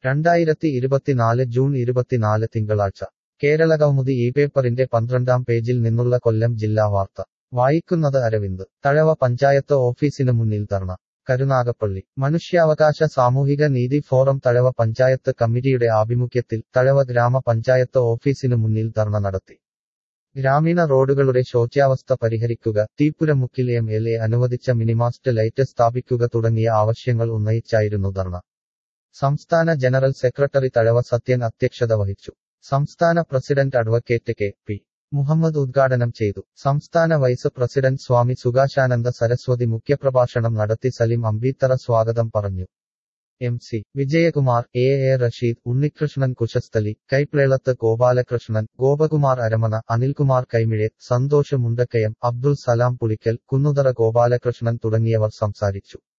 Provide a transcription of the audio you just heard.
രണ്ടായിരത്തി ഇരുപത്തിനാല് ജൂൺ ഇരുപത്തിനാല് തിങ്കളാഴ്ച കേരളകൗമുദി ഈ പേപ്പറിന്റെ പന്ത്രണ്ടാം പേജിൽ നിന്നുള്ള കൊല്ലം ജില്ലാ വാർത്ത വായിക്കുന്നത് അരവിന്ദ് തഴവ പഞ്ചായത്ത് ഓഫീസിന് മുന്നിൽ ധർണ കരുനാഗപ്പള്ളി മനുഷ്യാവകാശ സാമൂഹിക നീതി ഫോറം തഴവ പഞ്ചായത്ത് കമ്മിറ്റിയുടെ ആഭിമുഖ്യത്തിൽ തഴവ ഗ്രാമപഞ്ചായത്ത് ഓഫീസിനു മുന്നിൽ ധർണ നടത്തി ഗ്രാമീണ റോഡുകളുടെ ശോച്യാവസ്ഥ പരിഹരിക്കുക തീപ്പുരമുക്കിൽ എം എൽ എ അനുവദിച്ച മിനിമാസ്റ്റ് ലൈറ്റ് സ്ഥാപിക്കുക തുടങ്ങിയ ആവശ്യങ്ങൾ ഉന്നയിച്ചായിരുന്നു ധർണ സംസ്ഥാന ജനറൽ സെക്രട്ടറി തഴവ സത്യൻ അധ്യക്ഷത വഹിച്ചു സംസ്ഥാന പ്രസിഡന്റ് അഡ്വക്കേറ്റ് കെ പി മുഹമ്മദ് ഉദ്ഘാടനം ചെയ്തു സംസ്ഥാന വൈസ് പ്രസിഡന്റ് സ്വാമി സുകാശാനന്ദ സരസ്വതി മുഖ്യപ്രഭാഷണം നടത്തി സലിം അമ്പീത്തറ സ്വാഗതം പറഞ്ഞു എം സി വിജയകുമാർ എ എ റഷീദ് ഉണ്ണികൃഷ്ണൻ കുശസ്ഥലി കൈപ്ലേളത്ത് ഗോപാലകൃഷ്ണൻ ഗോപകുമാർ അരമന അനിൽകുമാർ കൈമിഴെ സന്തോഷ് മുണ്ടക്കയം അബ്ദുൾ സലാം പുളിക്കൽ കുന്നുതറ ഗോപാലകൃഷ്ണൻ തുടങ്ങിയവർ സംസാരിച്ചു